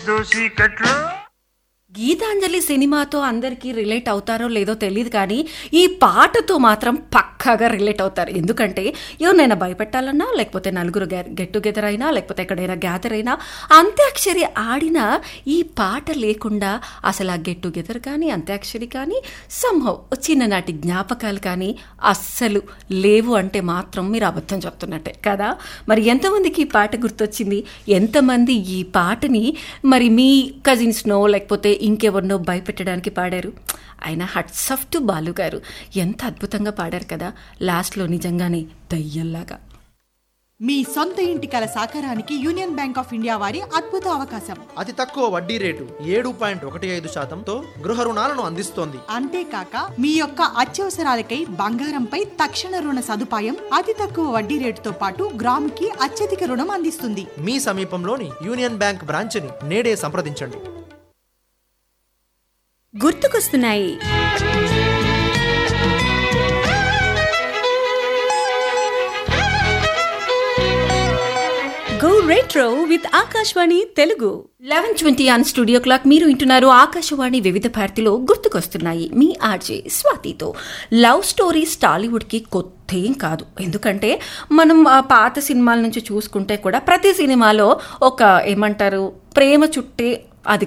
పొద్దు చీకట్లో గీతాంజలి సినిమాతో అందరికీ రిలేట్ అవుతారో లేదో తెలియదు కానీ ఈ పాటతో మాత్రం పక్కాగా రిలేట్ అవుతారు ఎందుకంటే ఎవరినైనా భయపెట్టాలన్నా లేకపోతే నలుగురు గెట్ టుగెదర్ అయినా లేకపోతే ఎక్కడైనా గ్యాదర్ అయినా అంత్యాక్షరి ఆడిన ఈ పాట లేకుండా అసలు ఆ గెట్ టుగెదర్ కానీ అంత్యాక్షరి కానీ సంభవ్ చిన్ననాటి జ్ఞాపకాలు కానీ అస్సలు లేవు అంటే మాత్రం మీరు అబద్ధం చెప్తున్నట్టే కదా మరి ఎంతమందికి ఈ పాట గుర్తొచ్చింది ఎంతమంది ఈ పాటని మరి మీ కజిన్స్నో లేకపోతే ఇంకెవరినో భయపెట్టడానికి పాడారు ఆయన హట్స్ ఆఫ్ టు బాలు గారు ఎంత అద్భుతంగా పాడారు కదా లాస్ట్లో నిజంగానే దయ్యంలాగా మీ సొంత ఇంటి కల సాకారానికి యూనియన్ బ్యాంక్ ఆఫ్ ఇండియా వారి అద్భుత అవకాశం అతి తక్కువ వడ్డీ రేటు ఏడు పాయింట్ ఒకటి ఐదు శాతంతో గృహ రుణాలను అందిస్తోంది అంతేకాక మీ యొక్క అత్యవసరాలకై బంగారంపై తక్షణ రుణ సదుపాయం అతి తక్కువ వడ్డీ రేటుతో పాటు గ్రాముకి అత్యధిక రుణం అందిస్తుంది మీ సమీపంలోని యూనియన్ బ్యాంక్ బ్రాంచ్ని నేడే సంప్రదించండి గుర్తుకొస్తున్నాయి go retro with Akashvani Telugu eleven twenty on studio clock మీరు వింటున్నారు ఆకాశవాణి వివిధ భారతిలో గుర్తుకొస్తున్నాయి మీ ఆర్జే స్వాతితో లవ్ స్టోరీస్ టాలీవుడ్కి కొత్త ఏం కాదు ఎందుకంటే మనం ఆ పాత సినిమాల నుంచి చూసుకుంటే కూడా ప్రతి సినిమాలో ఒక ఏమంటారు ప్రేమ చుట్టే